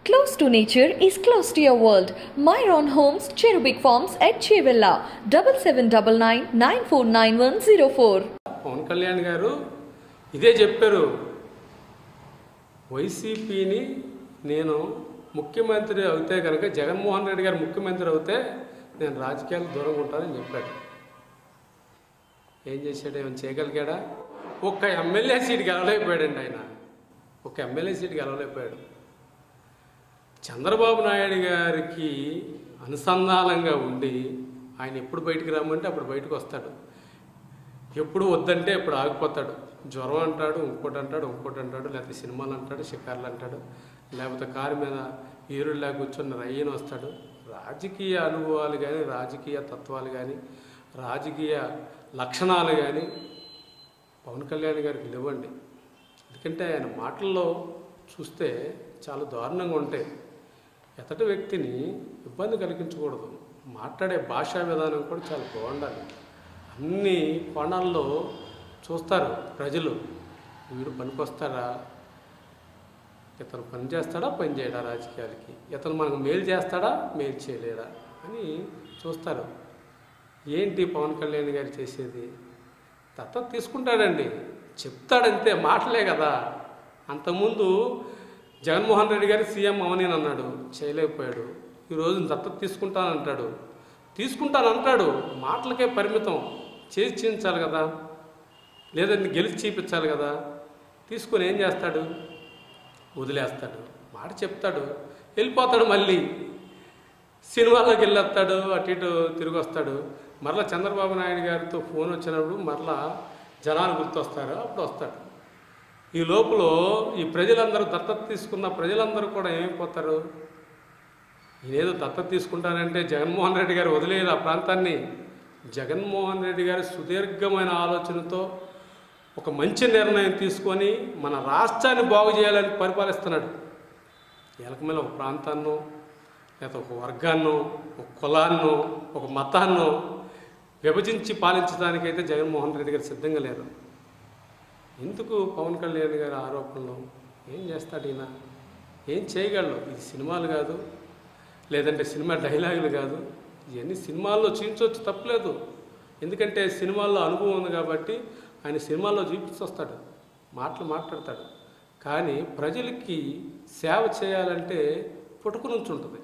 Close to nature is close to your world. Myron Homes, Cherubic Farms at Chevilla, 7799 949104. Pawan Kalyan గారు ఇదే చెప్పారు వైసీపీని నేను ముఖ్యమంత్రి అవుతే కనుక జగన్మోహన్ రెడ్డి గారు ముఖ్యమంత్రి అవుతే నేను రాజకీయాలు దూరంగా ఉంటానని చెప్పాడు ఏం చేశాడు ఏమైనా చేయగలిగాడా ఒక్క ఎమ్మెల్యే సీట్ గెలవలేకపోయాడండి ఆయన ఒక్క ఎమ్మెల్యే సీట్ గెలవలేకపోయాడు చంద్రబాబు నాయుడు గారికి అనుసంధానంగా ఉండి ఆయన ఎప్పుడు బయటికి రమ్మంటే అప్పుడు బయటకు వస్తాడు ఎప్పుడు వద్దంటే ఎప్పుడు ఆగిపోతాడు జ్వరం అంటాడు ఇంకోటి అంటాడు ఇంకోటి అంటాడు లేకపోతే సినిమాలు అంటాడు షికార్లు అంటాడు లేకపోతే కారు మీద ఈరుళ్ళ కూర్చొని రయ్యని వస్తాడు రాజకీయ అనుభవాలు కానీ రాజకీయ తత్వాలు కానీ రాజకీయ లక్షణాలు కానీ పవన్ కళ్యాణ్ గారికి లేవండి ఎందుకంటే ఆయన మాటల్లో చూస్తే చాలా దారుణంగా ఉంటాయి ఎతటి వ్యక్తిని ఇబ్బంది కలిగించకూడదు మాట్లాడే భాషా విధానం కూడా చాలా బాగుండాలి అన్ని కోణాల్లో చూస్తారు ప్రజలు వీడు పనికొస్తాడా ఇతను పని చేస్తాడా పని చేయడా రాజకీయాలకి ఇతను మనకు మేలు చేస్తాడా మేలు చేయలేడా అని చూస్తారు ఏంటి పవన్ కళ్యాణ్ గారు చేసేది దత్తత తీసుకుంటాడండి చెప్తాడంతే మాటలే కదా అంతకుముందు జగన్మోహన్ రెడ్డి గారు సీఎం అవని అన్నాడు చేయలేకపోయాడు ఈరోజు దత్తత తీసుకుంటానంటాడు తీసుకుంటానంటాడు మాటలకే పరిమితం చేసి చేయించాలి కదా లేదంటే గెలిచి చూపించాలి కదా తీసుకొని ఏం చేస్తాడు వదిలేస్తాడు మాట చెప్తాడు వెళ్ళిపోతాడు మళ్ళీ సినిమాలోకి వెళ్ళొస్తాడు అటు ఇటు తిరిగి వస్తాడు మరలా చంద్రబాబు నాయుడు గారితో ఫోన్ వచ్చినప్పుడు మరలా జనాలు గుర్తొస్తారు అప్పుడు వస్తాడు ఈ లోపల ఈ ప్రజలందరూ దత్తత తీసుకున్న ప్రజలందరూ కూడా ఏమైపోతారు నేనేదో దత్తత తీసుకుంటానంటే జగన్మోహన్ రెడ్డి గారు వదిలేదు ఆ ప్రాంతాన్ని జగన్మోహన్ రెడ్డి గారి సుదీర్ఘమైన ఆలోచనతో ఒక మంచి నిర్ణయం తీసుకొని మన రాష్ట్రాన్ని బాగు చేయాలని పరిపాలిస్తున్నాడు ఎలకమేల ఒక ప్రాంతాన్నో లేదా ఒక వర్గాన్నో ఒక కులాన్నో ఒక మతాన్నో విభజించి పాలించడానికైతే జగన్మోహన్ రెడ్డి గారు సిద్ధంగా లేరు ఎందుకు పవన్ కళ్యాణ్ గారి ఆరోపణలు ఏం చేస్తాడు ఈయన ఏం చేయగలడు ఇది సినిమాలు కాదు లేదంటే సినిమా డైలాగులు కాదు ఇవన్నీ సినిమాల్లో చూపించవచ్చు తప్పలేదు ఎందుకంటే సినిమాల్లో అనుభవం ఉంది కాబట్టి ఆయన సినిమాల్లో చూపించొస్తాడు మాటలు మాట్లాడతాడు కానీ ప్రజలకి సేవ చేయాలంటే పుటక నుంచి ఉంటుంది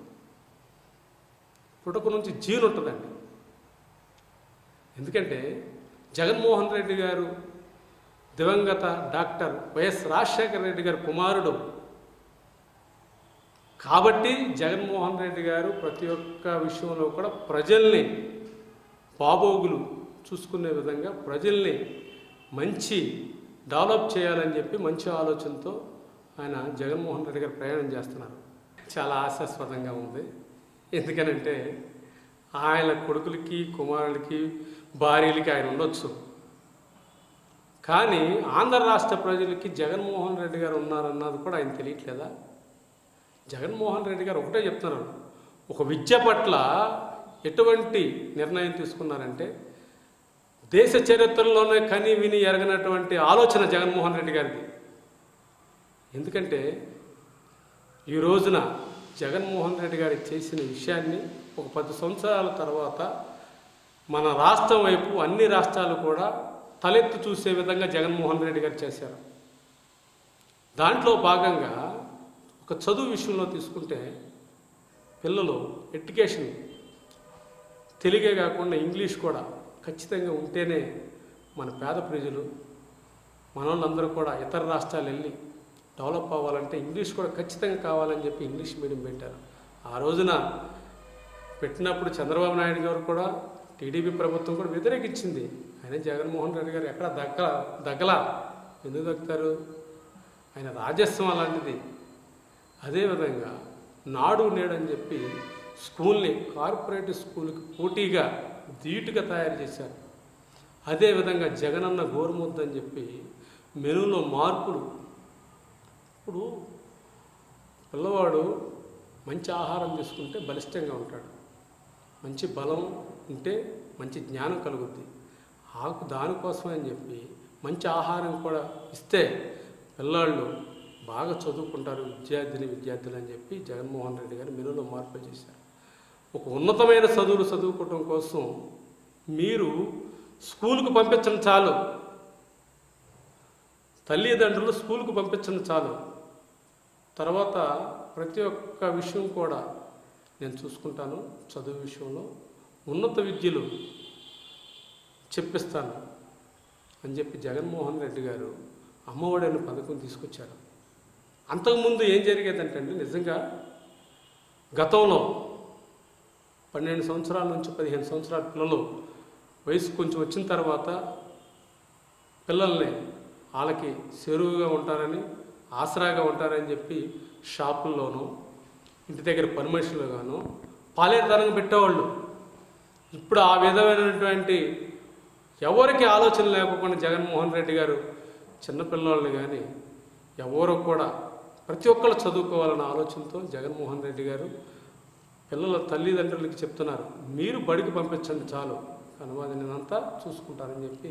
పుటక నుంచి జీన్ ఉంటుందండి ఎందుకంటే జగన్మోహన్ రెడ్డి గారు దివంగత డాక్టర్ వైఎస్ రాజశేఖర రెడ్డి గారి కుమారుడు కాబట్టి జగన్మోహన్ రెడ్డి గారు ప్రతి ఒక్క విషయంలో కూడా ప్రజల్ని బాబోగులు చూసుకునే విధంగా ప్రజల్ని మంచి డెవలప్ చేయాలని చెప్పి మంచి ఆలోచనతో ఆయన జగన్మోహన్ రెడ్డి గారు ప్రయాణం చేస్తున్నారు చాలా ఆశాస్పదంగా ఉంది ఎందుకనంటే ఆయన కొడుకులకి కుమారులకి భార్యలకి ఆయన ఉండొచ్చు కానీ ఆంధ్ర రాష్ట్ర ప్రజలకి జగన్మోహన్ రెడ్డి గారు ఉన్నారన్నది కూడా ఆయన తెలియట్లేదా జగన్మోహన్ రెడ్డి గారు ఒకటే చెప్తున్నారు ఒక విద్య పట్ల ఎటువంటి నిర్ణయం తీసుకున్నారంటే దేశ చరిత్రలోనే కని విని ఎరగనటువంటి ఆలోచన జగన్మోహన్ రెడ్డి గారిది ఎందుకంటే ఈ రోజున జగన్మోహన్ రెడ్డి గారు చేసిన విషయాన్ని ఒక పది సంవత్సరాల తర్వాత మన రాష్ట్రం వైపు అన్ని రాష్ట్రాలు కూడా తలెత్తి చూసే విధంగా జగన్మోహన్ రెడ్డి గారు చేశారు దాంట్లో భాగంగా ఒక చదువు విషయంలో తీసుకుంటే పిల్లలు ఎడ్యుకేషన్ తెలుగే కాకుండా ఇంగ్లీష్ కూడా ఖచ్చితంగా ఉంటేనే మన పేద ప్రజలు మనోళ్ళందరూ కూడా ఇతర రాష్ట్రాలు వెళ్ళి డెవలప్ అవ్వాలంటే ఇంగ్లీష్ కూడా ఖచ్చితంగా కావాలని చెప్పి ఇంగ్లీష్ మీడియం పెట్టారు ఆ రోజున పెట్టినప్పుడు చంద్రబాబు నాయుడు గారు కూడా టీడీపీ ప్రభుత్వం కూడా వ్యతిరేకించింది ఆయన జగన్మోహన్ రెడ్డి గారు ఎక్కడ దగ్గ దగ్గలా ఎందుకు దక్కుతారు ఆయన రాజస్వం అలాంటిది అదేవిధంగా నాడు నేడు అని చెప్పి స్కూల్ని కార్పొరేట్ స్కూల్కి పోటీగా ధీటుగా తయారు చేశారు అదేవిధంగా జగనన్న గోరుముద్ద అని చెప్పి మెనూలో మార్పులు ఇప్పుడు పిల్లవాడు మంచి ఆహారం తీసుకుంటే బలిష్టంగా ఉంటాడు మంచి బలం ఉంటే మంచి జ్ఞానం కలుగుద్ది ఆకు దానికోసం అని చెప్పి మంచి ఆహారం కూడా ఇస్తే పిల్లాళ్ళు బాగా చదువుకుంటారు విద్యార్థిని విద్యార్థులు అని చెప్పి జగన్మోహన్ రెడ్డి గారు మెనులో మార్పులు చేశారు ఒక ఉన్నతమైన చదువులు చదువుకోవడం కోసం మీరు స్కూల్కు పంపించడం చాలు తల్లిదండ్రులు స్కూల్కు పంపించడం చాలు తర్వాత ప్రతి ఒక్క విషయం కూడా నేను చూసుకుంటాను చదువు విషయంలో ఉన్నత విద్యలు చెప్పిస్తాను అని చెప్పి జగన్మోహన్ రెడ్డి గారు అమ్మఒడి అనే పథకం తీసుకొచ్చారు అంతకుముందు ఏం జరిగేదంటే అండి నిజంగా గతంలో పన్నెండు సంవత్సరాల నుంచి పదిహేను సంవత్సరాల పిల్లలు వయసు కొంచెం వచ్చిన తర్వాత పిల్లల్ని వాళ్ళకి చెరువుగా ఉంటారని ఆసరాగా ఉంటారని చెప్పి షాపుల్లోనూ ఇంటి దగ్గర పని మనుషులుగాను పాలేతనం పెట్టేవాళ్ళు ఇప్పుడు ఆ విధమైనటువంటి ఎవరికి ఆలోచన లేకుండా జగన్మోహన్ రెడ్డి గారు చిన్నపిల్లల్ని కానీ ఎవరు కూడా ప్రతి ఒక్కళ్ళు చదువుకోవాలన్న ఆలోచనతో జగన్మోహన్ రెడ్డి గారు పిల్లల తల్లిదండ్రులకి చెప్తున్నారు మీరు బడికి పంపించండి చాలు కనుమ నేనంతా చూసుకుంటానని చెప్పి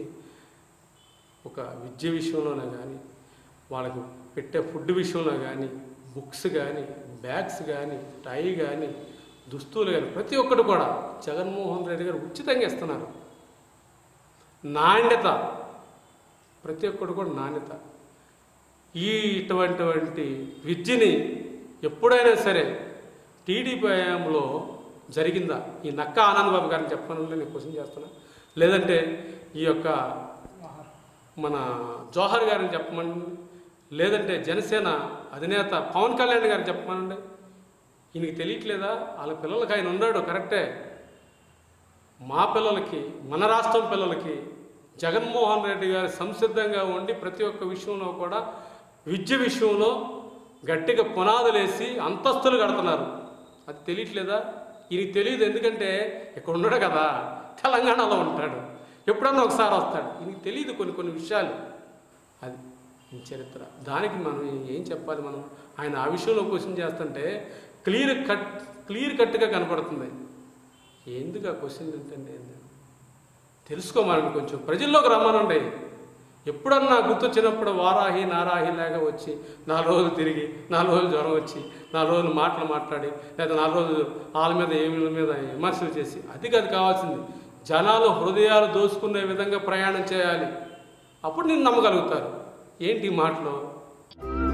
ఒక విద్య విషయంలోనే కానీ వాళ్ళకి పెట్టే ఫుడ్ విషయంలో కానీ బుక్స్ కానీ బ్యాగ్స్ కానీ టై కానీ దుస్తులు కానీ ప్రతి ఒక్కటి కూడా జగన్మోహన్ రెడ్డి గారు ఉచితంగా ఇస్తున్నారు నాణ్యత ప్రతి ఒక్కటి కూడా నాణ్యత ఈ ఇటువంటి విద్యని ఎప్పుడైనా సరే టీడీపీ హయాంలో జరిగిందా ఈ నక్క ఆనంద్ బాబు గారిని చెప్పాలని నేను క్వశ్చన్ చేస్తున్నా లేదంటే ఈ యొక్క మన జోహర్ గారిని చెప్పమని లేదంటే జనసేన అధినేత పవన్ కళ్యాణ్ గారిని చెప్పమనండి ఈయనకి తెలియట్లేదా వాళ్ళ పిల్లలకి ఆయన ఉన్నాడు కరెక్టే మా పిల్లలకి మన రాష్ట్రం పిల్లలకి జగన్మోహన్ రెడ్డి గారు సంసిద్ధంగా ఉండి ప్రతి ఒక్క విషయంలో కూడా విద్య విషయంలో గట్టిగా పునాదులేసి అంతస్తులు కడుతున్నారు అది తెలియట్లేదా ఈయనకి తెలియదు ఎందుకంటే ఇక్కడ ఉన్నాడు కదా తెలంగాణలో ఉంటాడు ఎప్పుడన్నా ఒకసారి వస్తాడు ఈయనకి తెలియదు కొన్ని కొన్ని విషయాలు అది ఈ చరిత్ర దానికి మనం ఏం చెప్పాలి మనం ఆయన ఆ విషయంలో క్వశ్చన్ చేస్తుంటే క్లియర్ కట్ క్లియర్ కట్గా కనపడుతుంది ఎందుకు ఆ క్వశ్చన్ ఏంటండి తెలుసుకోమనండి కొంచెం ప్రజల్లోకి రమ్మనండి ఎప్పుడన్నా గుర్తొచ్చినప్పుడు వారాహి నారాహి లాగా వచ్చి నాలుగు రోజులు తిరిగి నాలుగు రోజులు జ్వరం వచ్చి నాలుగు రోజులు మాటలు మాట్లాడి లేదా నాలుగు రోజులు వాళ్ళ మీద ఏమి మీద విమర్శలు చేసి అది కాదు కావాల్సింది జనాలు హృదయాలు దోసుకునే విధంగా ప్రయాణం చేయాలి అప్పుడు నేను నమ్మగలుగుతారు ఏంటి ఈ మాటలు